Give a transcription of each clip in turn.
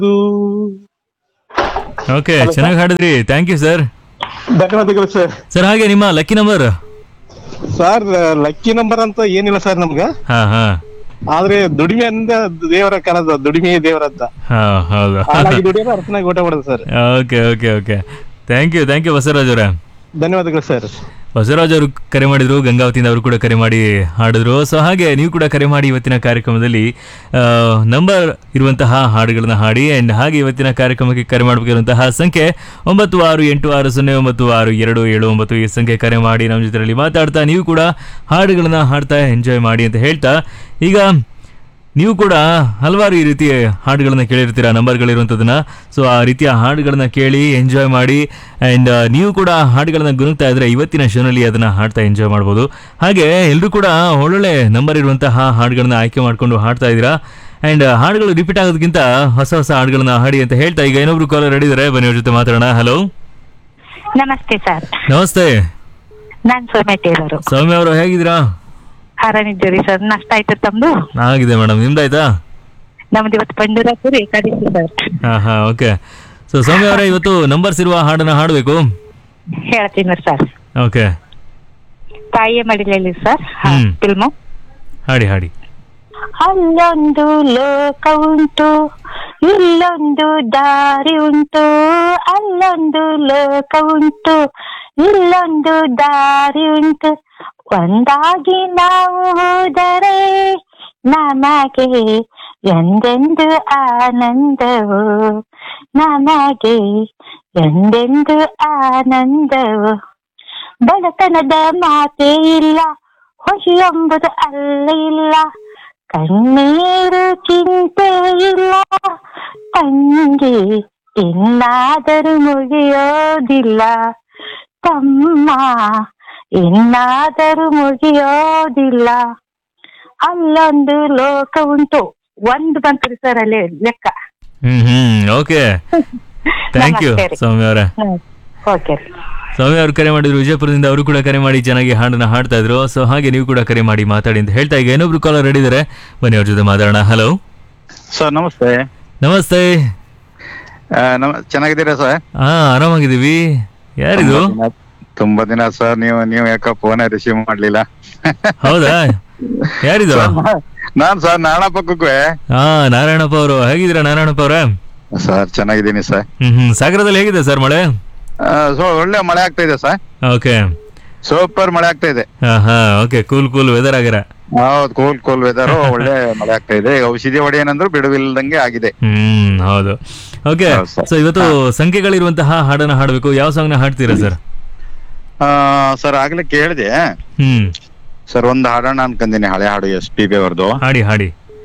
Okay ಚೆನ್ನಾಗಿ ಹಾಡಿದ್ರಿ thank you sir ಧನ್ಯವಾದಗಳು ಸರ್ ಸರ್ ಹಾಗೆ ನಿಮ್ಮ lucky number sir lucky number ಅಂತ ಏನಿಲ್ಲ ಸರ್ ನಮ್ಗ ಹಾ ಹಾ ಆದ್ರೆ ದುಡಿಮೆ ಅಂದ ದೇವರ ಕಾಣದ ದುಡಿಮೆ ದೇವರ ಅಂತ ಹಾ ಹೌದು ಹಾಳಾಗಿ ದುಡಿಯೋದು ಅರ್ಥನಾಗಿ ಊಟ ಮಾಡೋದು sir okay okay okay thank you thank you Basavaraj ಅವರೇ ಧನ್ಯವಾದಗಳು ಸರ್ ಬಸವರಾಜ್ ಅವರು ಕರೆ ಮಾಡಿದ್ರು ಗಂಗಾವತಿಯಿಂದ ಅವರು ಕೂಡ ಕರೆ ಮಾಡಿ ಹಾಡಿದ್ರು ಸೊ ಹಾಗೆ ನೀವು ಕೂಡ ಕರೆ ಮಾಡಿ ಇವತ್ತಿನ ಕಾರ್ಯಕ್ರಮದಲ್ಲಿ ನಂಬರ್ ಇರುವಂತಹ ಹಾಡುಗಳನ್ನ ಹಾಡಿ ಆ್ಯಂಡ್ ಹಾಗೆ ಇವತ್ತಿನ ಕಾರ್ಯಕ್ರಮಕ್ಕೆ ಕರೆ ಮಾಡಬೇಕಿರುವಂತಹ ಸಂಖ್ಯೆ ಒಂಬತ್ತು ಆರು ಎಂಟು ಆರು ಸೊನ್ನೆ ಒಂಬತ್ತು ಆರು ಎರಡು ಏಳು ಒಂಬತ್ತು ಈ ಸಂಖ್ಯೆ ಕರೆ ಮಾಡಿ ನಮ್ಮ ಜೊತೆಯಲ್ಲಿ ಮಾತಾಡ್ತಾ ನೀವು ಕೂಡ ಹಾಡುಗಳನ್ನ ಹಾಡ್ತಾ ಎಂಜಾಯ್ ಮಾಡಿ ಅಂತ ಹೇಳ್ತಾ ಈಗ ನೀವು ಕೂಡ ಹಲವಾರು ಈ ರೀತಿಯ ಹಾಡುಗಳನ್ನ ಕೇಳಿರ್ತೀರ ನಂಬರ್ಗಳಿರುವಂಥದ್ದನ್ನ ಸೊ ಆ ರೀತಿಯ ಹಾಡುಗಳನ್ನ ಕೇಳಿ ಎಂಜಾಯ್ ಮಾಡಿ ಆ್ಯಂಡ್ ನೀವು ಕೂಡ ಹಾಡುಗಳನ್ನ ಗುನುಗ್ತಾ ಇದ್ರೆ ಇವತ್ತಿನ ಶೋನಲ್ಲಿ ಅದನ್ನ ಹಾಡ್ತಾ ಎಂಜಾಯ್ ಮಾಡ್ಬೋದು ಹಾಗೆ ಎಲ್ಲರೂ ಕೂಡ ಒಳ್ಳೊಳ್ಳೆ ನಂಬರ್ ಇರುವಂತಹ ಹಾಡುಗಳನ್ನ ಆಯ್ಕೆ ಮಾಡ್ಕೊಂಡು ಹಾಡ್ತಾ ಇದ್ದೀರಾ ಆ್ಯಂಡ್ ಹಾಡುಗಳು ರಿಪೀಟ್ ಆಗೋದಕ್ಕಿಂತ ಹೊಸ ಹೊಸ ಹಾಡುಗಳನ್ನ ಹಾಡಿ ಅಂತ ಹೇಳ್ತಾ ಈಗ ಇನ್ನೊಬ್ರು ಕಾಲರ್ ಹಿಡಿದರೆ ಬನ್ನಿ ಅವ್ರ ಜೊತೆ ಮಾತಾಡೋಣ ಹಲೋ ನಮಸ್ತೆ ಸರ್ ನಮಸ್ತೆ ನಾನ್ ಸೌಮ್ಯ ಟೇಲರು ಸೌಮ್ಯ ಅವರು ಹೇಗಿದ್ದೀರಾ ಆರಾಮಿದ್ದೀರಿ ಸರ್ ನಾಷ್ಟ ಆಯ್ತು ತಮ್ದು ಆಗಿದೆ ಮೇಡಮ್ ನಿಮ್ದಾಯ್ತಾ ನಮ್ದು ಇವತ್ತು ಪಂಡರಾಪುರ ಏಕಾದಶಿ ಸರ್ ಹಾಂ ಹಾಂ ಓಕೆ ಸೊ ಸೌಮ್ಯ ಅವರೇ ಇವತ್ತು ನಂಬರ್ಸ್ ಇರುವ ಹಾಡನ್ನ ಹಾಡಬೇಕು ಹೇಳ್ತೀನಿ ಸರ್ ಓಕೆ ತಾಯಿಯ ಮಡಿಲಲ್ಲಿ ಸರ್ ಹ್ಮ್. ಫಿಲ್ಮು ಹಾಡಿ ಹಾಡಿ ಅಲ್ಲೊಂದು ಲೋಕ ಉಂಟು ಇಲ್ಲೊಂದು ದಾರಿ ಉಂಟು ಅಲ್ಲೊಂದು ಲೋಕ ಉಂಟು ಇಲ್ಲೊಂದು ದಾರಿ ಉಂಟು ಒಂದಾಗಿ ನಾವು ಹೋದರೆ ನಮಗೆ ಎಂದೆಂದು ಆನಂದವು ನಮಗೆ ಎಂದೆಂದು ಆನಂದವು ಬಡತನದ ಮಾತೇ ಇಲ್ಲ ಹೊಸಿ ಎಂಬುದು ಅಲ್ಲ ಇಲ್ಲ ಕಣ್ಣೀರು ಚಿಂತೆ ಇಲ್ಲ ತಂಗಿ ಇನ್ನಾದರೂ ಮುಗಿಯೋದಿಲ್ಲ ತಮ್ಮ ಇನ್ನಾದರೂ ಮುಗಿಯೋದಿಲ್ಲ ಅಲ್ಲೊಂದು ಲೋಕ ಉಂಟು ಒಂದು ಬಂತ್ರಿ ಸರ್ ಅಲ್ಲಿ ಲೆಕ್ಕ hmm hmm okay thank you ನಮಸ್ತೆ ರೀ. ಸೌಮ್ಯ ಅವರೇ ಓಕೆ ಸೌಮ್ಯ ಅವರು ಕರೆ ಮಾಡಿದ್ರು ವಿಜಯಪುರದಿಂದ ಅವರು ಕೂಡ ಕರೆ ಮಾಡಿ ಚೆನ್ನಾಗಿ ಹಾಡನ್ನ ಹಾಡ್ತಾ ಇದ್ರು ಸೊ ಹಾಗೆ ನೀವು ಕೂಡ ಕರೆ ಮಾಡಿ ಮಾತಾಡಿ ಅಂತ ಹೇಳ್ತಾ ಈಗ ಇನ್ನೊಬ್ರು ಕಾಲರ್ ಹಿಡಿದರೆ ಬನ್ನಿ ಅವ್ರ ಜೊತೆ ಮಾತಾಡೋಣ ಹಲೋ ಸರ್ ನಮಸ್ತೆ ನಮಸ್ತೆ ಆ, ನಮ ಚೆನ್ನಾಗಿದ್ದೀರಾ ಸರ್ ಹಾ ಆರಾಮಾಗಿದ್ದೀವಿ ಯಾರಿದು ತುಂಬಾ ದಿನ- ತುಂಬಾ ದಿನ ಸರ್ ನೀವು ನೀವು ಯಾಕ ಫೋನ್ ರಿಸೀವ್ ಮಾಡ್ಲಿಲ್ಲ ಹೌದಾ ಯಾರಿದು ನಾನ್ ಸರ್ ನಾರಾಯಣ ಪಕ್ಕಕ್ಕೆ ಹಾ ನಾರಾಯಣಪ್ಪ ಅವರು ಹೇಗಿದ್ದೀರಾ ನಾರಾಯಣಪ್ಪ ಅವರೇ ಸರ್ ಚೆನ್ನಾಗಿದ್ದೀನಿ ಸರ್ ಹ್ಮ್ ಹ್ಮ್ ಸಾಗರದಲ್ಲಿ ಹೇಗಿದೆ ಸರ್ ಮಳೆ ಸೊ ಒಳ್ಳೆ ಮಳೆ ಆಗ್ತಾ ಇದೆ ಸರ್ ಓಕೆ ಸೂಪರ್ ಮಳೆ ಆಗ್ತಾ ಇದೆ ಹಾ ಹಾ ಓಕೆ ಕೂಲ್ ಕೂಲ್ ವೆದರ್ ಆಗಿರ ಹೌದು ಕೂಲ್ ಕೂಲ್ ವೆದರ್ ಒಳ್ಳೆ ಮಳೆ ಆಗ್ತಾ ಇದೆ ಈಗ ಔಷಧಿ ಹೊಡಿ ಏನಂದ್ರು ಬಿಡುವಿಲ್ದಂಗೆ ಆಗಿದೆ ಹ್ಮ್ ಹೌದು ಓಕೆ ಹೌದು sir. ಸೊ ಇವತ್ತು ಸಂಖ್ಯೆಗಳಿರುವಂತಹ ಹಾಡನ್ನ ಹಾಡಬೇಕು ಯಾವ ಸಾಂಗ್ ನ ಹಾಡ್ತೀರಾ ಸರ್ ಆ, ಸರ್ ಆಗ್ಲೇ ಕೇಳಿದೆ ಹ್ಮ್ ಸರ್ ಒಂದು ಹಾಡೋಣ ಅನ್ಕಂದಿನಿ ಹಳೆ ಹಾಡು ಎಸ್ ಪಿ ಬಿ ಅವ್ರದ್ದು ಹಾಡಿ ಹಾಡಿ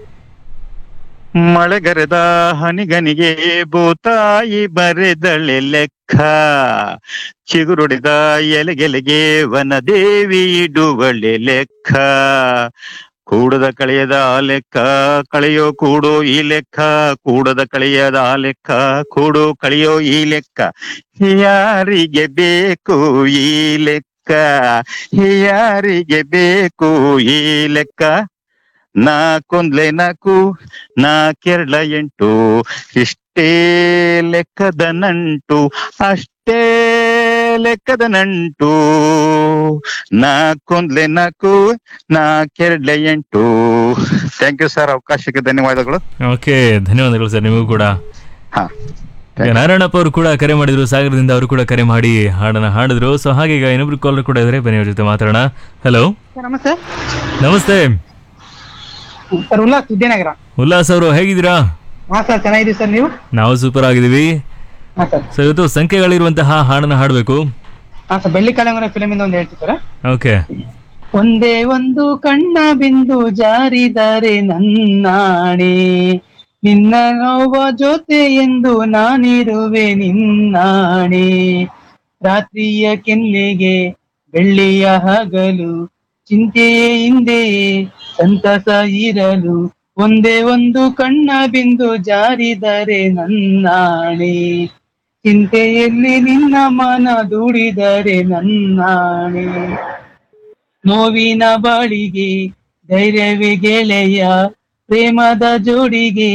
ಮಳೆಗರೆದ ಹನಿಗನಿಗೆ ಭೂತಾಯಿ ಬರೆದಳೆ ಲೆಕ್ಕ ಚಿಗುರುಡಿದ ಎಲೆಗೆಲೆಗೆ ವನದೇವಿ ಇಡುವಳೆ ಲೆಕ್ಕ ಕೂಡದ ಕಳೆಯದ ಆ ಲೆಕ್ಕ ಕಳೆಯೋ ಕೂಡೋ ಈ ಲೆಕ್ಕ ಕೂಡದ ಕಳೆಯದ ಆ ಲೆಕ್ಕ ಕೂಡೋ ಕಳೆಯೋ ಈ ಲೆಕ್ಕ ಯಾರಿಗೆ ಬೇಕು ಈ ಲೆಕ್ಕ ಯಾರಿಗೆ ಬೇಕು ಈ ಲೆಕ್ಕ ನಾಕೊಂದ್ಲೆ ನಾಲ್ಕು ನಾಕೆರಳ ಎಂಟು ಇಷ್ಟೇ ಲೆಕ್ಕದ ನಂಟು ಅಷ್ಟೇ ಲೆಕ್ಕದ ನಂಟು ನಾಕೊಂದ್ಲೆ ನಾಲ್ಕು ನಾಕೆರಳ ಎಂಟು ಥ್ಯಾಂಕ್ ಯು ಸರ್ ಅವಕಾಶಕ್ಕೆ ಧನ್ಯವಾದಗಳು ಓಕೆ ಧನ್ಯವಾದಗಳು ಸರ್ ನಿಮಗೂ ಕೂಡ ಹಾ ಈಗ ನಾರಾಯಣಪ್ಪ ಅವರು ಕೂಡ ಕರೆ ಮಾಡಿದ್ರು ಸಾಗರದಿಂದ ಅವರು ಕೂಡ ಕರೆ ಮಾಡಿ ಹಾಡನ್ನ ಹಾಡಿದ್ರು ಸೊ ಹಾಗೆ ಈಗ ಇನ್ನೊಬ್ರು ಕಾಲರ್ ಕೂಡ ಇದ್ರೆ ಬನ್ನಿ ಅವ್ರ ಜೊತೆ ಮಾತಾಡೋಣ ಹಲೋ ನಮಸ್ತೆ ನಮಸ್ತೆ ಸರ್ ಉಲ್ಲಾಸ್ ವಿದ್ಯಾನಗರ ಉಲ್ಲಾಸ್ ಅವರು ಹೇಗಿದ್ದೀರಾ ಹಾ ಸರ್ ಚೆನ್ನಾಗಿದ್ದೀವಿ ಸರ್ ನೀವು ನಾವು ಸೂಪರ್ ಆಗಿದ್ದೀವಿ ಹಾ ಸರ್ ಸೊ ಇವತ್ತು ಸಂಖ್ಯೆಗಳಿರುವಂತಹ ಹಾಡನ್ನ ಹಾಡಬೇಕು ಹಾ ಸರ್ ಬೆಳ್ಳಿ ಕಾಲಂಗುರ ಫಿಲಮ್ ಇಂದ ಒಂದು ಹೇಳ್ತೀವಿ ಸರ್ ಓಕೆ ಒಂದೇ ಒಂದು ಕಣ್ಣ ಬಿಂದು ಜಾರಿದರೆ ನನ್ನಾಣೆ ನಿನ್ನ ನೋವ ಜೊತೆ ಎಂದು ನಾನಿರುವೆ ನಿನ್ನಾಣೆ ರಾತ್ರಿಯ ಕೆನ್ನೆಗೆ ಬೆಳ್ಳಿಯ ಹಗಲು ಚಿಂತೆಯೇ ಹಿಂದೆಯೇ ಸಂತಸ ಇರಲು ಒಂದೇ ಒಂದು ಕಣ್ಣ ಬಿಂದು ಜಾರಿದರೆ ನನ್ನಾಣೆ ಚಿಂತೆಯಲ್ಲಿ ನಿನ್ನ ಮನ ದೂಡಿದರೆ ನನ್ನಾಣೆ ನೋವಿನ ಬಾಳಿಗೆ ಧೈರ್ಯವೇ ಗೆಳೆಯ ಪ್ರೇಮದ ಜೋಡಿಗೆ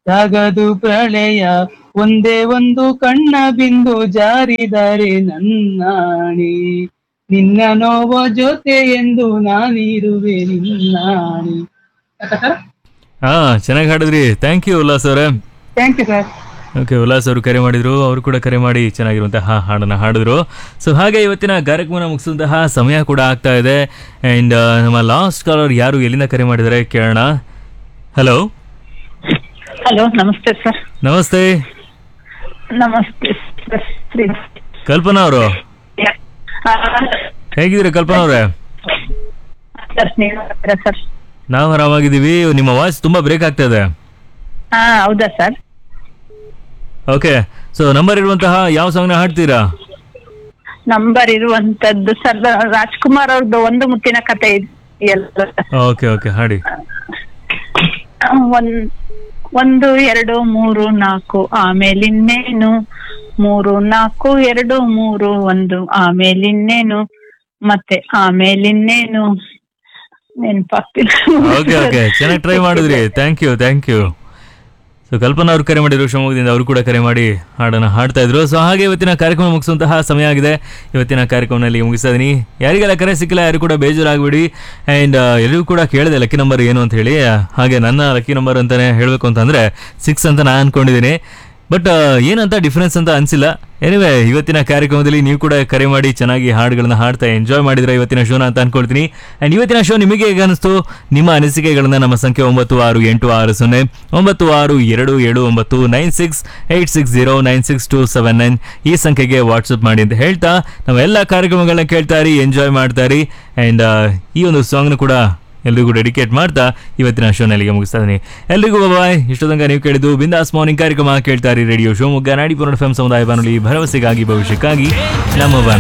ಸಾಗದು ಪ್ರಳಯ ಒಂದೇ ಒಂದು ಕಣ್ಣ ಬಿಂದು ಜಾರಿದರೆ ನನ್ನಾಣಿ ನಿನ್ನ ನೋವ ಜೊತೆ ಎಂದು ನಾನಿರುವೆ ನಿನ್ನಾಣಿ ಹಾ ಚೆನ್ನಾಗಿ ಹಾಡಿದ್ರಿ ಥ್ಯಾಂಕ್ ಯು ಉಲ್ಲಾಸ್ ಅವರೇ thank you sir okay Ullas ಅವರು ಕರೆ ಮಾಡಿದ್ರು ಅವರು ಕೂಡ ಕರೆ ಮಾಡಿ ಚೆನ್ನಾಗಿರುವಂತಹ ಹಾಡನ್ನ ಹಾಡಿದ್ರು ಸೊ ಹಾಗೆ ಇವತ್ತಿನ ಕಾರ್ಯಕ್ರಮನ ಮುಗಿಸುವಂತಹ ಸಮಯ ಕೂಡ ಆಗ್ತಾ ಇದೆ ಆ್ಯಂಡ್ ನಮ್ಮ ಲಾಸ್ಟ್ ಕಾಲರ್ ಯಾರು ಎಲ್ಲಿಂದ ಕರೆ ಮಾಡಿದ್ದಾರೆ ಕೇಳೋಣ ಹಲೋ ಹಲೋ ನಮಸ್ತೆ ಸರ್ ನಮಸ್ತೆ ನಮಸ್ತೆ ಸರ್ ಶ್ರೀ ಕಲ್ಪನಾ ಅವರು ಹೇಗಿದ್ದೀರಾ ಕಲ್ಪನಾ ಅವರೇ ಸರ್ ನೀವು ಸರ್ ನಾವು ಆರಾಮಾಗಿದ್ದೀವಿ ನಿಮ್ಮ ವಾಯ್ಸ್ ತುಂಬಾ ಬ್ರೇಕ್ ಆಗ್ತಾ ಇದೆ ಹಾ ಹೌದಾ ಸರ್ ಓಕೆ ಸೊ ನಂಬರ್ ಇರುವಂತಹ ಯಾವ ಸಾಂಗ್ನ ಹಾಡ್ತೀರಾ ನಂಬರ್ ಇರುವಂತದ್ದು ಸರ್ ರಾಜ್ಕುಮಾರ್ ಅವ್ರದ್ದು ಒಂದು ಮುತ್ತಿನ ಕತೆ ಇದೆಯಲ್ಲ ಓಕೆ ಓಕೆ ಹಾಡಿ ಒಂದ್ ಒಂದು ಎರಡು ಮೂರು ನಾಲ್ಕು ಆಮೇಲೆ ಇನ್ನೇನು ಮೂರು ನಾಲ್ಕು ಎರಡು ಮೂರು ಒಂದು ಆಮೇಲೆ ಇನ್ನೇನು ಮತ್ತೆ ಆಮೇಲೆ ಇನ್ನೇನು ನೆನ್ಪಾಗ್ತಿಲ್ಲ ಓಕೆ ಓಕೆ ಚೆನ್ನಾಗಿ ಟ್ರೈ ಮಾಡಿದ್ರಿ thank you thank you so Kalpana ಅವ್ರು ಕರೆ ಮಾಡಿದ್ರು ಶಿವಮೊಗ್ಗದಿಂದ ಅವರು ಕೂಡ ಕರೆ ಮಾಡಿ ಹಾಡನ್ನು ಹಾಡ್ತಾ ಇದ್ರು ಸೊ ಹಾಗೆ ಇವತ್ತಿನ ಕಾರ್ಯಕ್ರಮ ಮುಗಿಸುವಂತಹ ಸಮಯ ಆಗಿದೆ ಇವತ್ತಿನ ಕಾರ್ಯಕ್ರಮದಲ್ಲಿ ಮುಗಿಸ್ತಾ ಇದೀನಿ ಯಾರಿಗೆಲ್ಲ ಕರೆ ಸಿಕ್ಕಿಲ್ಲ ಯಾರು ಕೂಡ ಬೇಜಾರಾಗಬೇಡಿ ಆ್ಯಂಡ್ ಎಲ್ಲರಿಗೂ ಕೂಡ ಕೇಳಿದೆ ಲಕ್ಕಿ ನಂಬರ್ ಏನು ಅಂತ ಹೇಳಿ ಹಾಗೆ ನನ್ನ ಲಕ್ಕಿ ನಂಬರ್ ಅಂತಾನೆ ಹೇಳಬೇಕು ಅಂತಂದ್ರೆ ಸಿಕ್ಸ್ ಅಂತ ನಾನು ಅನ್ಕೊಂಡಿದ್ದೀನಿ ಬಟ್ ಏನಂತ ಡಿಫ್ರೆನ್ಸ್ ಅಂತ ಅನ್ಸಿಲ್ಲ ಎನಿವೆ ಇವತ್ತಿನ ಕಾರ್ಯಕ್ರಮದಲ್ಲಿ ನೀವು ಕೂಡ ಕರೆ ಮಾಡಿ ಚೆನ್ನಾಗಿ ಹಾಡುಗಳನ್ನ ಹಾಡ್ತಾ ಎಂಜಾಯ್ ಮಾಡಿದ್ರೆ ಇವತ್ತಿನ ಶೋನ ಅಂತ ಅನ್ಕೊಳ್ತೀನಿ ಆ್ಯಂಡ್ ಇವತ್ತಿನ ಶೋ ನಿಮಗೆ ಹೇಗೆ ಅನಿಸ್ತು ನಿಮ್ಮ ಅನಿಸಿಕೆಗಳನ್ನ ನಮ್ಮ ಸಂಖ್ಯೆ ಒಂಬತ್ತು ಆರು ಎಂಟು ಆರು ಸೊನ್ನೆ ಒಂಬತ್ತು ಆರು ಎರಡು ಏಳು ಒಂಬತ್ತು nine six eight six zero nine six two seven nine ಈ ಸಂಖ್ಯೆಗೆ ವಾಟ್ಸಪ್ ಮಾಡಿ ಅಂತ ಹೇಳ್ತಾ ನಾವು ಎಲ್ಲ ಕಾರ್ಯಕ್ರಮಗಳನ್ನ ಕೇಳ್ತಾ ಇರಿ ಎಂಜಾಯ್ ಮಾಡ್ತಾ ಇರಿ ಆ್ಯಂಡ್ ಈ ಒಂದು ಸಾಂಗ್ನ ಕೂಡ ಎಲ್ರಿಗೂ ಡೆಡಿಕೇಟ್ ಮಾಡ್ತಾ ಇವತ್ತಿನ ಶೋನಲ್ಲಿಗೆ ಮುಗಿಸ್ತಾ ಇದ್ದೀನಿ ಎಲ್ರಿಗೂ ಬಾಯ್ ಇಷ್ಟು ತನಕ ನೀವು ಕೇಳಿದ್ದು ಬಿಂದಾಸ್ ಮಾರ್ನಿಂಗ್ ಕಾರ್ಯಕ್ರಮ ಕೇಳ್ತಾ ಇರಿ ರೇಡಿಯೋ ಶಿವಮೊಗ್ಗ ನಾಡಿ ಪೂರ್ಣ ಎಫ್ ಸಮುದಾಯ ಬಾನುಲಿ ಭರವಸೆಗಾಗಿ ಭವಿಷ್ಯಕ್ಕಾಗಿ ನಮ್ಮ ಬಾನುಲಿ